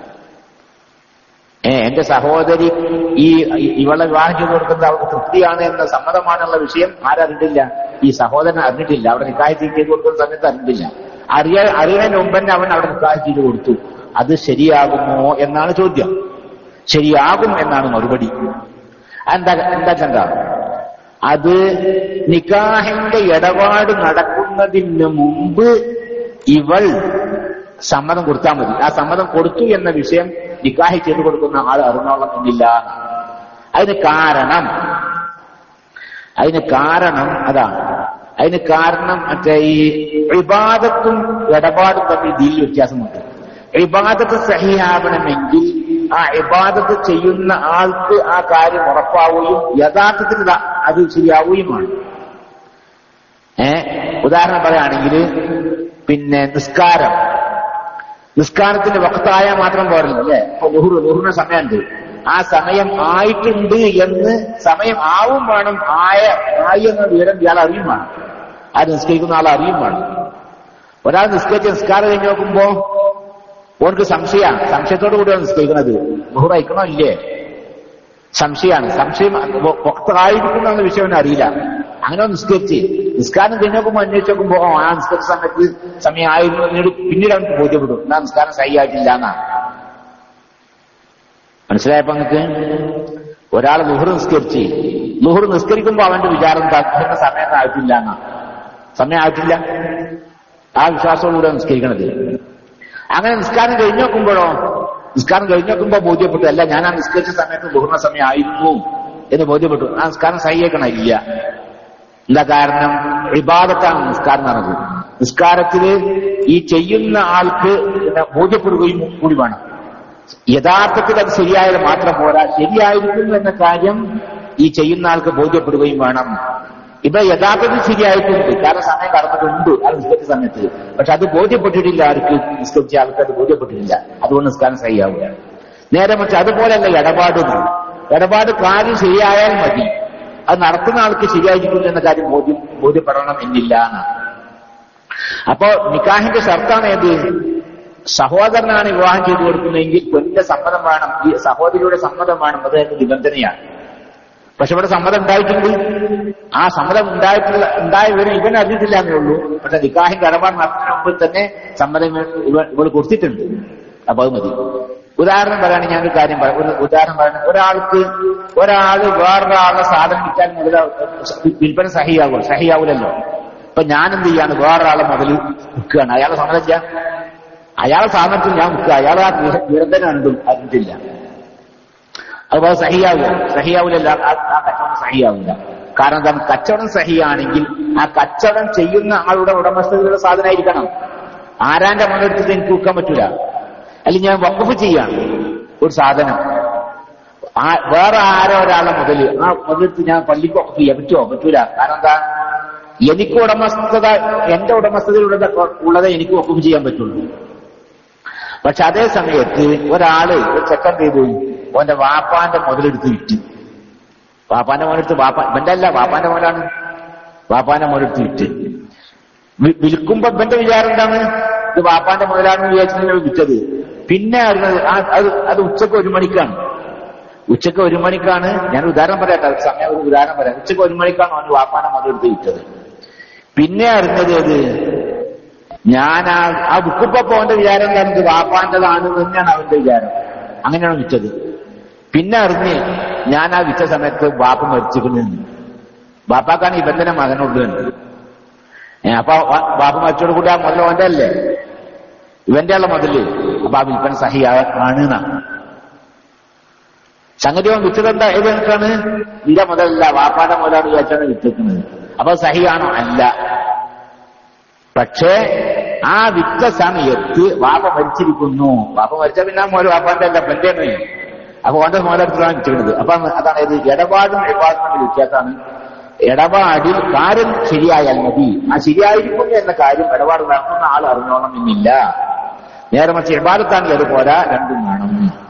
ഏ എന്റെ സഹോദരി ഈ ഈ- ഇവളെ വിവാഹം ചെയ്ത് കൊടുക്കുന്നത് അവൾക്ക് തൃപ്തിയാണ് എന്ന സമ്മതമാണെന്നുള്ള വിഷയം ആരറിഞ്ഞിട്ടില്ല ഈ സഹോദരൻ അറിഞ്ഞിട്ടില്ല അവിടെ നിക്കാഹ് ചെയ്ത് കൊടുക്കുന്ന സമയത്ത് അറിഞ്ഞിട്ടില്ല അറിയ അറിയുന്നതിന് മുമ്പ് തന്നെ അവൻ അവിടെ നിക്കാഹ് ചെയ്ത് കൊടുത്തു അത് ശരിയാകുമോ എന്നാണ് ചോദ്യം ശരിയാകും എന്നാണ് മറുപടി എന്താ എന്താ ചന്ത അത് നിക്കാഹിന്റെ ഇടപാട് നടക്കുന്നതിന് മുമ്പ് ഇവൾ സമ്മതം കൊടുത്താൽ മതി ആ സമ്മതം കൊടുത്തു എന്ന വിഷയം നിക്കാഹി ചെയ്തു കൊടുക്കുന്ന ആൾ അറിഞ്ഞോളം എന്നില്ല അതിന് കാരണം അതിന് കാരണം അതാണ് അതിന് കാരണം മറ്റേ ഈ ഇബാദത്തും ഇടപാടും തമ്മിൽ ദീൽ വ്യത്യാസമുണ്ട് ഇബാദത്ത് സഹിയാവണമെങ്കിൽ ആ ഇബാദത്ത് ചെയ്യുന്ന ആൾക്ക് ആ കാര്യം ഉറപ്പാവുകയും യഥാർത്ഥത്തിൽ ദാ- അത് ശരിയാവുകയുമാണ് ഏ ഉദാഹരണം പറയുകയാണെങ്കിൽ പിന്നെ നിസ്കാരം നിസ്കാരത്തിന്റെ വക്തായാൽ മാത്രം പോരല്ലോ അല്ലേ ഇപ്പൊ ലുഹുറ് ലുഹുറിന് സമയമുണ്ട് ആ സമയം ആയിട്ടുണ്ട് എന്ന് സമയം ആവും വേണം ആയ ആയി എന്ന വിവരം ഇയാൾ അറിയും വേണം ആ നിസ്കരിക്കുന്ന ആൾ അറിയും വേണം ഒരാൾ നിസ്കരിച്ച് നിസ്കാരം കഴിഞ്ഞ് നോക്കുമ്പോ ഓർക്ക് സംശയമാണ് സംശയത്തോടു കൂടിയാണ് നിസ്കരിക്കുന്നത് ലുഹുർ അയക്കണോ ഇല്ലേ സംശയമാണ് സംശയം വക്തായിരിക്കുന്ന എന്ന വിഷയം അവന് അറിയില്ല അങ്ങനെ നിസ്കരിച്ച് നിസ്കാരം കഴിഞ്ഞ് നോക്കുമ്പോ അന്വേഷിച്ച് നോക്കുമ്പോ ഓ, ആ നിസ്കരിച്ച സമയത്ത് സമയമായിരുന്നു എന്നോട് പിന്നീട് അവർക്ക് ബോധ്യപ്പെടും എന്നാ നിസ്കാരം സഹിയായിട്ടില്ല എന്നാ മനസ്സിലായപ്പോ നിങ്ങൾക്ക് ഒരാൾ ലുഹർ നിസ്കരിച്ച് ലുഹർ നിസ്കരിക്കുമ്പോ അവന്റെ വിചാരം താല്പര്യ സമയം ആയിട്ടില്ല എന്നാ സമയം ആയിട്ടില്ല ആ വിശ്വാസത്തോടുകൂടെ നിസ്കരിക്കണത് അങ്ങനെ നിസ്കാരം കഴിഞ്ഞു നോക്കുമ്പോഴോ നിസ്കാരം കഴിഞ്ഞ് നോക്കുമ്പോ ബോധ്യപ്പെട്ടു അല്ല ഞാൻ ആ നിസ്കരിച്ച സമയത്ത് ബഹുണ സമയം ആയിരുന്നു എന്ന് ബോധ്യപ്പെട്ടു ആ നിസ്കാരം സഹിയേക്കണ ഇല്ല എന്താ കാരണം ഇബാദത്താണ് നിസ്കാരം നടന്നത് നിസ്കാരത്തില് ഈ ചെയ്യുന്ന ആൾക്ക് പിന്നെ ബോധ്യപ്പെടുകയും കൂടി വേണം യഥാർത്ഥത്തിൽ അത് ശരിയായത് മാത്രം പോരാ ശരിയായിരിക്കുന്നു എന്ന കാര്യം ഈ ചെയ്യുന്ന ആൾക്ക് ബോധ്യപ്പെടുകയും വേണം ഇപ്പൊ യഥാർത്ഥത്തിൽ ശരിയായിട്ടുണ്ട് കാരണം സമയം കടന്നിട്ടുണ്ട് അത് നിസ്കരിച്ച സമയത്ത് പക്ഷെ അത് ബോധ്യപ്പെട്ടിട്ടില്ല ആർക്ക് നിസ്കരിച്ച ആൾക്ക് അത് ബോധ്യപ്പെട്ടിട്ടില്ല അതുകൊണ്ട് നിസ്കാരം സഹിയാവുക നേരെ മറിച്ച് അതുപോലെയല്ല ഇടപാട് ഇടപാട് കാര്യം ശരിയായാൽ മതി അത് നടത്തുന്ന ആൾക്ക് ശരിയായിരിക്കുന്നു എന്ന കാര്യം ബോധ്യം ബോധ്യപ്പെടണം എന്നില്ല എന്നാണ് അപ്പോ നിക്കാഹിന്റെ ഷർത്താണ് ഏത് സഹോദരനാണ് വിവാഹം ചെയ്തു കൊടുക്കുന്നതെങ്കിൽ പെണ്ണിന്റെ സമ്മതം വേണം ഈ സഹോദരിയുടെ സമ്മതം വേണം അത് അതിന്റെ നിബന്ധനയാണ് പക്ഷെ ഇവിടെ സമ്മതം ഉണ്ടായിട്ടുണ്ട് ആ സമ്മതം ഉണ്ടായിട്ടുള്ള ഉണ്ടായ വിവരം ഇവൻ അറിഞ്ഞിട്ടില്ല എന്നേ ഉള്ളൂ പക്ഷെ നിക്കാഹിന്റെ ഇടപാട് നടത്തുന്നതിന് മുമ്പ് തന്നെ സമ്മതം ഇവ- ഇവൾ കൊടുത്തിട്ടുണ്ട് അപ്പൊ അത് മതി ഉദാഹരണം പറയുകയാണെങ്കിൽ ഞാനൊരു കാര്യം പറയാം ഒരു ഉദാഹരണം പറയുന്നത് ഒരാൾക്ക് ഒരാള് വേറൊരാളുടെ സാധനം വിറ്റാൽ മുതല വിൽപ്പന സഹിയാകുമോ സഹിയാവൂലല്ലോ ഇപ്പൊ ഞാൻ എന്ത് ചെയ്യാണ് വേറൊരാളെ മുതൽ വിൽക്കുകയാണ് അയാളെ സമ്മതം ചെയ്യാം അയാളെ സാധനത്തിൽ ഞാൻ വിൽക്കുക അയാൾ ആ നിരന്തരം അറിഞ്ഞിട്ടില്ല അതുപോലെ സഹിയാവില്ല സഹിയാവില്ല ആ ആ കച്ചവടം സഹിയാവില്ല കാരണം എന്താണ് കച്ചവടം സഹിയാണെങ്കിൽ ആ കച്ചവടം ചെയ്യുന്ന ആളുടെ ഉടമസ്ഥതയിലുള്ള സാധനമായിരിക്കണം ആരാന്റെ മുന്നെടുത്തിട്ട് എനിക്ക് വിൽക്കാൻ പറ്റൂല അല്ലെങ്കിൽ ഞാൻ വക്കുഫ് ചെയ്യാണ് ഒരു സാധനം ആ വേറെ ആരോ ഒരാളെ മുതല് ആ മുതലെടുത്ത് ഞാൻ പള്ളിക്ക് വക്കുഫ് ചെയ്യാൻ പറ്റുമോ പറ്റൂല കാരണം എന്താ എനിക്ക് ഉടമസ്ഥത എന്റെ ഉടമസ്ഥതയിലുള്ളത് ഉള്ളതേ എനിക്ക് വക്കുഫ് ചെയ്യാൻ പറ്റുള്ളൂ പക്ഷെ അതേ സമയത്ത് ഒരാള് ഒരു ചെക്കൻ ചെയ്തു ഓന്റെ വാപ്പാന്റെ മുതലെടുത്ത് വിറ്റ് വാപ്പാന്റെ മോനെടുത്ത് വാപ്പ ഇവന്റെ അല്ല വാപ്പാന്റെ മോനാണ് വാപ്പാന്റെ മോനെടുത്ത് വിറ്റ് വി- വിൽക്കുമ്പോ ഇവന്റെ വിചാരം എന്താണ് ഇത് വാപ്പാന്റെ മുതലാണെന്ന് വിചാരിച്ചിട്ടാണ് വിറ്റത് പിന്നെ അറിഞ്ഞത് ആ- അത് അത് ഉച്ചക്ക് ഒരു മണിക്കാണ് ഉച്ചക്ക് ഒരു മണിക്കാണ് ഞാൻ ഉദാഹരണം പറയട്ടെ അത് സമയം ഒരു ഉദാഹരണം പറയാം ഉച്ചക്ക് ഒരു മണിക്കാണ് അവന് വാപ്പാന്റെ മുതലെടുത്ത് വിറ്റത് പിന്നെ അറിഞ്ഞത് ഏത് ഞാൻ ആ ആ ബുക്കിപ്പോ അവന്റെ വിചാരം എന്താണ് ഇത് വാപ്പാന്റെതാണ് തന്നെയാണ് അവന്റെ വിചാരം അങ്ങനെയാണ് വിറ്റത് പിന്നെ അറിഞ്ഞ് ഞാൻ ആ വിറ്റ സമയത്ത് വാപ്പ മരിച്ചിരുന്നു വാപ്പാക്കാണ് ഇവന്റെ മകനുള്ളൂ എന്ന്. ഏ, അപ്പൊ വാ- വാപ്പ മരിച്ചോട് കൂടി ആ മുതൽ അവന്റെ അല്ലേ ഇവന്റെ ഉള്ള മുതല് അപ്പൊ ആ വിൽപ്പന സഹിയാണ് എന്നാ സംഗതി അവൻ വിറ്റതെന്താ ഏത് കണക്കാണ് നിന്റെ മുതലല്ല വാപ്പാന്റെ മുതലാണ് വിചാരിച്ചാണ് വിറ്റേക്കുന്നത് അപ്പൊ സഹിയാണോ അല്ല പക്ഷേ ആ വിറ്റ സമയത്ത് വാപ്പ മരിച്ചിരിക്കുന്നു വാപ്പ മരിച്ച പിന്നെ മോര് വാപ്പാന്റെ അല്ല പെന്റെ അപ്പൊ ഓന്റെ മോലെടുത്താണ് വിറ്റിടുന്നത് അപ്പൊ അതാണ് ഇത് ഇടപാടും ഇടപാടും തമ്മിൽ വ്യത്യാസമാണ് ഇടപാടിൽ കാര്യം ശരിയായാൽ മതി ആ ശരിയായിരിക്കുന്നു എന്ന കാര്യം ഇടപാട് നടത്തുന്ന ആൾ അറിഞ്ഞോണം എന്നില്ല നേരെ മറിച്ച് ഇടപാടത്താണെങ്കിൽ അത് പോരാ രണ്ടും വേണം